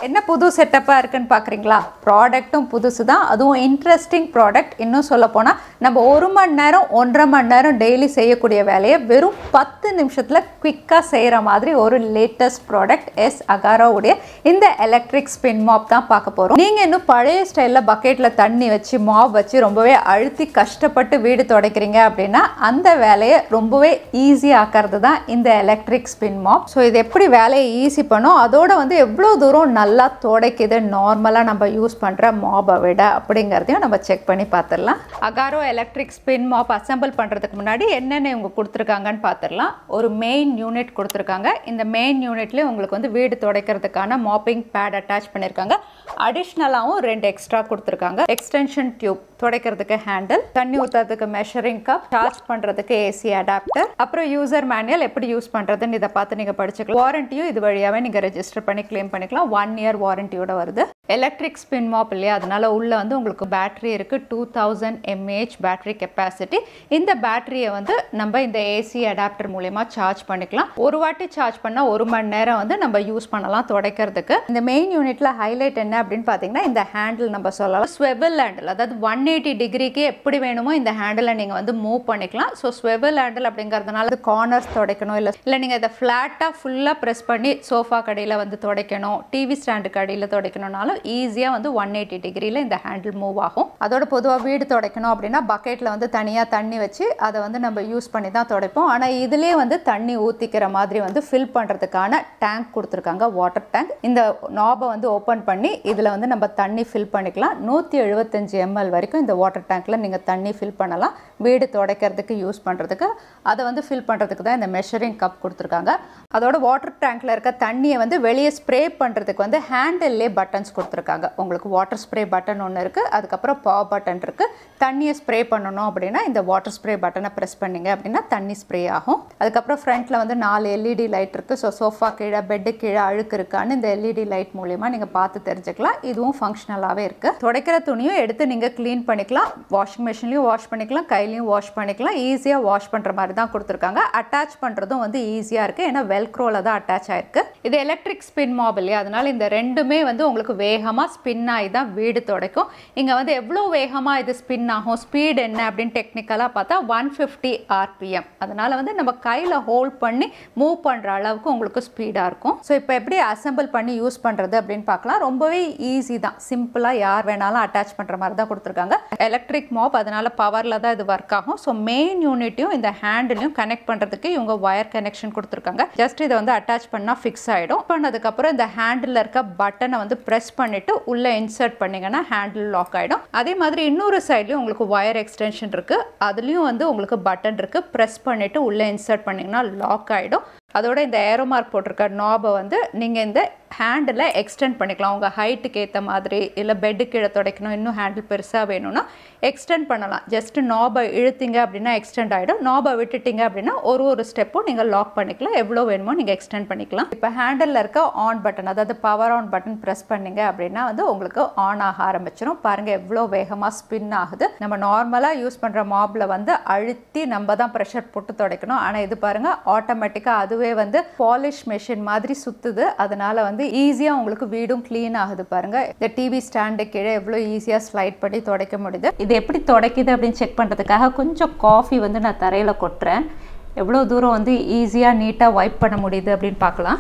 என்ன புது செட்டப்பாக இருக்குன்னு பார்க்குறீங்களா ப்ராடக்ட்டும் புதுசு தான் அதுவும் இன்ட்ரெஸ்டிங் ப்ராடக்ட் இன்னும் சொல்ல போனால் நம்ம ஒரு மணி நேரம் ஒன்றரை மணி நேரம் டெய்லி செய்யக்கூடிய வேலையை வெறும் பத்து நிமிஷத்தில் குவிக்காக செய்கிற மாதிரி ஒரு லேட்டஸ்ட் ப்ராடக்ட் எஸ் அகாரோவுடைய இந்த எலக்ட்ரிக் ஸ்பின் மாப் தான் பார்க்க போகிறோம் நீங்கள் இன்னும் பழைய ஸ்டைலில் பக்கெட்டில் தண்ணி வச்சு மாப் வச்சு ரொம்பவே அழுத்தி கஷ்டப்பட்டு வீடு துடைக்கிறீங்க அப்படின்னா அந்த வேலையை ரொம்பவே ஈஸி ஆக்கிறது தான் இந்த எலக்ட்ரிக் ஸ்பின் மாப் ஸோ இது எப்படி வேலையை ஈஸி பண்ணும் அதோட வந்து எவ்வளோ தூரம் நல்லா துடைக்குது நார்மலாக நம்ம யூஸ் பண்ணுற மாபை விட அப்படிங்கிறதையும் நம்ம செக் பண்ணி பார்த்துடலாம் Agaro electric spin mop assemble பண்ணுறதுக்கு முன்னாடி என்னென்ன இவங்க கொடுத்துருக்காங்கன்னு பார்த்துடலாம் ஒரு மெயின் யூனிட் கொடுத்துருக்காங்க இந்த மெயின் யூனிட்லேயே உங்களுக்கு வந்து வீடு துடைக்கிறதுக்கான மாப்பிங் பேட் அட்டாச் பண்ணியிருக்காங்க அடிஷ்னலாகவும் ரெண்டு எக்ஸ்ட்ரா கொடுத்துருக்காங்க எக்ஸ்டென்ஷன் டியூப் துடைக்கிறதுக்கு ஹேண்டில் தண்ணி ஊற்றுறதுக்கு மெஷரிங் கப் சார்ஜ் பண்ணுறதுக்கு ஏசி அடாப்டர் அப்புறம் யூசர் மேனுவல் எப்படி யூஸ் பண்ணுறதுன்னு இதை பார்த்து நீங்கள் படிச்சுக்கலாம் வாரண்டியும் இது வழியாகவே நீங்கள் ரெஜிஸ்டர் பண்ணி க்ளைம் பண்ணிக்கலாம் ஒன் இயர் வாரண்டியோட வருது எலக்ட்ரிக் ஸ்பின் மாப் இல்லையா அதனால உள்ள வந்து உங்களுக்கு பேட்டரி இருக்குது two thousand mAh battery capacity இந்த பேட்டரியை வந்து நம்ம இந்த ஏசி அடாப்டர் மூலயமா சார்ஜ் பண்ணிக்கலாம் ஒரு வாட்டி சார்ஜ் பண்ணால் ஒரு மணி நேரம் வந்து நம்ம யூஸ் பண்ணலாம் துடைக்கிறதுக்கு இந்த மெயின் யூனிட்ல ஹைலைட் என்ன அப்படின்னு பார்த்தீங்கன்னா இந்த ஹேண்டில் நம்ம சொல்லலாம் ஸ்வெபிள் ஹேண்டில் அதாவது ஒன் எயிட்டி டிகிரிக்கு எப்படி வேணுமோ இந்த ஹேண்டிலை நீங்கள் வந்து மூவ் பண்ணிக்கலாம் ஸோ ஸ்வெபிள் ஹேண்டில் அப்படிங்கிறதுனால கார்னர்ஸ் துடைக்கணும் இல்லை இல்லை நீங்கள் இதை ஃப்ளாட்டாக ஃபுல்லாக ப்ரெஸ் பண்ணி சோஃபா கடையில் வந்து துடைக்கணும் டிவி ஸ்டாண்டுக்கு அடியில் துடைக்கணும்னாலும் ஈஸியாக வந்து ஒன் எயிட்டி டிகிரியில் இந்த ஹேண்டில் மூவ் ஆகும் அதோட பொதுவாக வீடு துடைக்கணும் அப்படின்னா பக்கெட்டில் வந்து தனியாக தண்ணி வச்சு அதை வந்து நம்ம யூஸ் பண்ணி தான் துடைப்போம் ஆனால் இதுலேயே வந்து தண்ணி ஊற்றிக்கிற மாதிரி வந்து ஃபில் பண்ணுறதுக்கான டேங்க் கொடுத்துருக்காங்க வாட்டர் டேங்க் இந்த நாபை வந்து ஓப்பன் பண்ணி இதில் வந்து நம்ம தண்ணி ஃபில் பண்ணிக்கலாம் நூற்றி எழுபத்தஞ்சு எம்எல் வரைக்கும் இந்த வாட்டர் டேங்க்கில் நீங்கள் தண்ணி ஃபில் பண்ணலாம் வீடு துடைக்கிறதுக்கு யூஸ் பண்ணுறதுக்கு அதை வந்து ஃபில் பண்ணுறதுக்கு தான் இந்த மெஷரிங் கப் கொடுத்துருக்காங்க அதோட வாட்டர் டேங்க்கில் இருக்க தண்ணியை வந்து வெளியே ஸ்ப்ரே பண்ணுறதுக்கு வந்து ஹேண்டில்லே பட்டன்ஸ் கொடுத்துருக்காங்க உங்களுக்கு வாட்டர் ஸ்ப்ரே பட்டன் ஒன்று இருக்குது அதுக்கப்புறம் பா பட்டன் இருக்குது தண்ணியை ஸ்ப்ரே பண்ணணும் அப்படின்னா இந்த வாட்டர் ஸ்ப்ரே பட்டனை ப்ரெஸ் பண்ணிங்க அப்படின்னா தண்ணி ஸ்ப்ரே ஆகும் அதுக்கப்புறம் ஃப்ரண்ட்டில் வந்து நாலு எல்இடி லைட் இருக்குது ஸோ சோஃபா கீழே பெட்டு கீழே அழுக்கு இருக்கான்னு இந்த எல்இடி லைட் மூலியமாக நீங்கள் பார்த்து தெரிஞ்சுக்கலாம் இதுவும் ஃபங்க்ஷனலாகவே இருக்குது துடைக்கிற துணியும் எடுத்து நீங்கள் க்ளீன் பண்ணிக்கலாம் வாஷிங் மிஷின்லையும் வாஷ் பண்ணிக்கலாம் கையிலையும் வாஷ் பண்ணிக்கலாம் ஈஸியாக வாஷ் பண்ணுற மாதிரி தான் கொடுத்துருக்காங்க அட்டாச் பண்ணுறதும் வந்து ஈஸியாக இருக்குது ஏன்னா வெல்க்ரோவில் தான் அட்டாச் ஆயிருக்கு இது எலக்ட்ரிக் ஸ்பின் மாப் இல்லையா அதனால இந்த ரெண்டுமே வந்து உங்களுக்கு வேகமாக ஸ்பின் ஆகி தான் வீடு துடைக்கும் இங்கே வந்து எவ்வளோ வேகமாக இது ஸ்பின் ஆகும் ஸ்பீட் என்ன அப்படின்னு டெக்னிக்கலாக பார்த்தா ஒன் ஃபிஃப்டி ஆர்பிஎம் அதனால் வந்து நம்ம கையில் ஹோல்ட் பண்ணி மூவ் பண்ணுற அளவுக்கு உங்களுக்கு ஸ்பீடாக இருக்கும் ஸோ இப்போ எப்படி அசெம்பிள் பண்ணி யூஸ் பண்ணுறது அப்படின்னு பார்க்கலாம் ரொம்பவே ஈஸி தான் சிம்பிளாக யார் வேணாலும் அட்டாச் பண்ணுற மாதிரி தான் கொடுத்துருக்காங்க எலக்ட்ரிக் மாப் அதனால் பவரில் தான் இது ஒர்க் ஆகும் ஸோ மெயின் யூனிட்டையும் இந்த ஹேண்டிலையும் கனெக்ட் பண்ணுறதுக்கு இவங்க ஒயர் கனெக்ஷன் கொடுத்துருக்காங்க ஜஸ்ட் இதை வந்து அட்டாச் பண்ணால் ஃபிக்ஸ் ஆகிடும் பண்ணதுக்கப்புறம் இந்த ஹேண்டில் இருக்க பட்டனை வந்து ப்ரெஸ் பண்ணிவிட்டு உள்ளே இன்சர்ட் பண்ணிங்கன்னா ஹேண்டில் லாக் ஆகிடும் அதே மாதிரி இன்னொரு சைட்லேயும் உங்களுக்கு ஒயர் எக்ஸ்டென்ஷன் இருக்குது அதுலேயும் வந்து உங்களுக்கு பட்டன் இருக்குது ப்ரெஸ் பண்ணிவிட்டு உள்ளே இன்சர்ட் பண்ணிங்கன்னா லாக் ஆகிடும் அதோட இந்த ஏரோ மார்க் போட்டிருக்க நாபை வந்து நீங்கள் இந்த ஹேண்டில் எக்ஸ்டெண்ட் பண்ணிக்கலாம் உங்கள் ஹைட்டுக்கு ஏற்ற மாதிரி இல்லை பெட்டு கீழே துடைக்கணும் இன்னும் ஹேண்டில் பெருசாக வேணும்னா எக்ஸ்டெண்ட் பண்ணலாம் ஜஸ்ட் நாபை இழுத்தீங்க அப்படின்னா எக்ஸ்டெண்ட் ஆகிடும் நாபை விட்டுட்டீங்க அப்படின்னா ஒரு ஒரு ஸ்டெப்பும் நீங்கள் லாக் பண்ணிக்கலாம் எவ்வளோ வேணுமோ நீங்கள் எக்ஸ்டெண்ட் பண்ணிக்கலாம் இப்போ ஹேண்டில் இருக்க ஆன் பட்டன் அதாவது பவர் ஆன் பட்டன் ப்ரெஸ் பண்ணீங்க அப்படின்னா வந்து உங்களுக்கு ஆன் ஆக ஆரம்பிச்சிடும் பாருங்கள் எவ்வளோ வேகமாக ஸ்பின் ஆகுது நம்ம நார்மலாக யூஸ் பண்ணுற மாப்பில் வந்து அழுத்தி நம்ம தான் ப்ரெஷர் போட்டு துடைக்கணும் ஆனால் இது பாருங்கள் ஆட்டோமேட்டிக்காக அதுவே வந்து பாலிஷ் மெஷின் மாதிரி சுற்றுது அதனால வந்து ஈஸியாக உங்களுக்கு வீடும் க்ளீன் ஆகுது பாருங்க இந்த டிவி ஸ்டாண்டு கீழே எவ்வளோ ஈஸியாக ஸ்லைட் பண்ணி துடைக்க முடியுது இது எப்படி துடைக்குது அப்படின்னு செக் பண்ணுறதுக்காக கொஞ்சம் காஃபி வந்து நான் தரையில் கொட்டுறேன் எவ்வளோ தூரம் வந்து ஈஸியாக நீட்டாக வைப் பண்ண முடியுது அப்படின்னு பார்க்கலாம்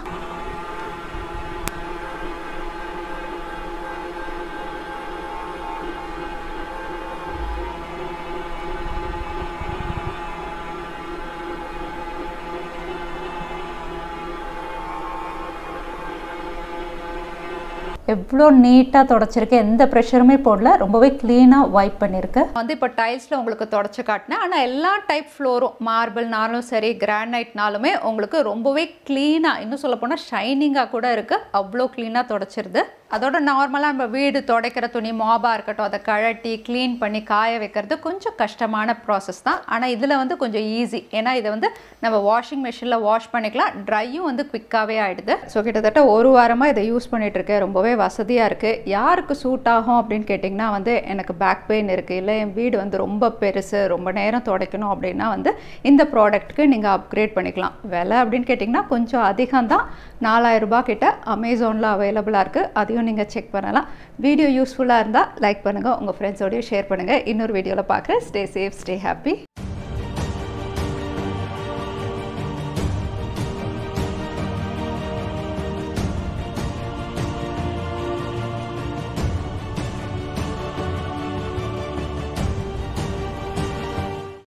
எவ்வளோ நீட்டாக தொடச்சிருக்கு எந்த ப்ரெஷருமே போடல ரொம்பவே க்ளீனாக வைப் பண்ணியிருக்கு வந்து இப்போ டைல்ஸில் உங்களுக்கு தொடச்சி காட்டினேன் ஆனால் எல்லா டைப் ஃப்ளோரும் மார்பிள்னாலும் சரி கிரானைட்னாலுமே உங்களுக்கு ரொம்பவே க்ளீனாக இன்னும் சொல்ல போனால் ஷைனிங்காக கூட இருக்குது அவ்வளோ க்ளீனாக தொடச்சிருது அதோட நார்மலாக நம்ம வீடு துடைக்கிற துணி மாபாக இருக்கட்டும் அதை கழட்டி க்ளீன் பண்ணி காய வைக்கிறது கொஞ்சம் கஷ்டமான ப்ராசஸ் தான் ஆனால் இதில் வந்து கொஞ்சம் ஈஸி ஏன்னா இதை வந்து நம்ம வாஷிங் மிஷினில் வாஷ் பண்ணிக்கலாம் ட்ரையும் வந்து குவிக்காகவே ஆகிடுது ஸோ கிட்டத்தட்ட ஒரு வாரமாக இதை யூஸ் பண்ணிகிட்டு இருக்கேன் ரொம்பவே ரொம்பவே வசதியாக இருக்குது யாருக்கு சூட் ஆகும் அப்படின்னு கேட்டிங்கன்னா வந்து எனக்கு பேக் பெயின் இருக்குது இல்லை என் வீடு வந்து ரொம்ப பெருசு ரொம்ப நேரம் துடைக்கணும் அப்படின்னா வந்து இந்த ப்ராடக்ட்டுக்கு நீங்கள் அப்கிரேட் பண்ணிக்கலாம் விலை அப்படின்னு கேட்டிங்கன்னா கொஞ்சம் அதிகம் தான் நாலாயிரம் ரூபாய் கிட்ட அமேசானில் அவைலபிளாக இருக்குது அதையும் நீங்கள் செக் பண்ணலாம் வீடியோ யூஸ்ஃபுல்லாக இருந்தால் லைக் பண்ணுங்கள் உங்கள் ஃப்ரெண்ட்ஸோடய ஷேர் பண்ணுங்கள் இன்னொரு வீடியோவில் பார்க்குறேன் ஸ்டே சேஃப் ஸ்டே ஹாப்பி